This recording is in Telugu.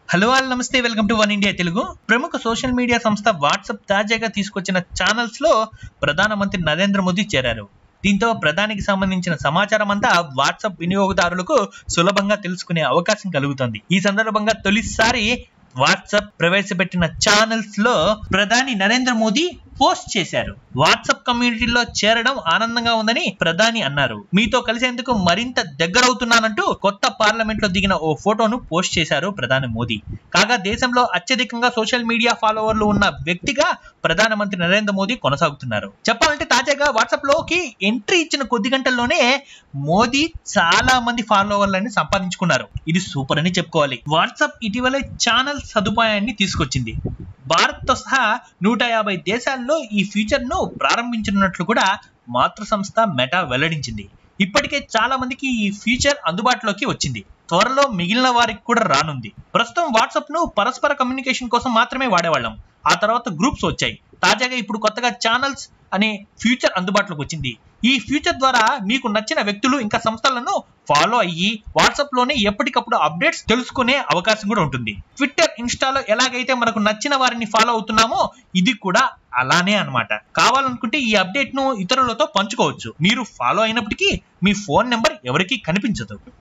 హలో ఆల్ నమస్తే welcome to one India Telugu ప్రముఖ సోషల్ మీడియా సంస్థ వాట్సాప్ తాజాగా తీసుకొచ్చిన ఛానల్స్ లో ప్రధానమంత్రి నరేంద్ర మోదీ చేరారు దీంతో ప్రధానికి సంబంధించిన సమాచారం అంతా వాట్సాప్ వినియోగదారులకు సులభంగా తెలుసుకునే అవకాశం కలుగుతుంది ఈ సందర్భంగా తొలిసారి వాట్సాప్ ప్రవేశపెట్టిన ఛానల్స్ లో ప్రధాని నరేంద్ర మోదీ పోస్ట్ చేశారు వాట్సాప్ కమ్యూనిటీలో చేరడం ఆనందంగా ఉందని ప్రధాని అన్నారు మీతో కలిసేందుకు మరింత దగ్గరవుతున్నానంటూ కొత్త పార్లమెంట్ లో దిగిన ఓ ఫోటోను పోస్ట్ చేశారు ప్రధాని మోదీ కాగా దేశంలో అత్యధికంగా సోషల్ మీడియా ఫాలోవర్లు ఉన్న వ్యక్తిగా ప్రధానమంత్రి నరేంద్ర మోదీ కొనసాగుతున్నారు చెప్పాలంటే తాజాగా వాట్సాప్ లోకి ఎంట్రీ ఇచ్చిన కొద్ది గంటల్లోనే మోదీ చాలా మంది ఫాలోవర్లని సంపాదించుకున్నారు ఇది సూపర్ అని చెప్పుకోవాలి వాట్సాప్ ఇటీవలే ఛానల్ సదుపాయాన్ని తీసుకొచ్చింది భారత్ తో సహా నూట యాభై దేశాల్లో ఈ ఫీచర్ ను ప్రారంభించనున్నట్లు కూడా మాతృ సంస్థ మెటా వెల్లడించింది ఇప్పటికే చాలా మందికి ఈ ఫీచర్ అందుబాటులోకి వచ్చింది త్వరలో మిగిలిన వారికి కూడా రానుంది ప్రస్తుతం వాట్సాప్ ను పరస్పర కమ్యూనికేషన్ కోసం మాత్రమే వాడేవాళ్ళం ఆ తర్వాత గ్రూప్స్ వచ్చాయి తాజాగా ఇప్పుడు కొత్తగా ఛానల్స్ అనే ఫ్యూచర్ అందుబాటులోకి వచ్చింది ఈ ఫ్యూచర్ ద్వారా మీకు నచ్చిన వ్యక్తులు ఇంకా సంస్థలను ఫాలో అయ్యి వాట్సాప్ లోనే ఎప్పటికప్పుడు అప్డేట్స్ తెలుసుకునే అవకాశం కూడా ఉంటుంది ట్విట్టర్ ఇన్స్టాలో ఎలాగైతే మనకు నచ్చిన వారిని ఫాలో అవుతున్నామో ఇది కూడా అలానే అన్నమాట కావాలనుకుంటే ఈ అప్డేట్ ను ఇతరులతో పంచుకోవచ్చు మీరు ఫాలో అయినప్పటికీ మీ ఫోన్ నెంబర్ ఎవరికీ కనిపించదు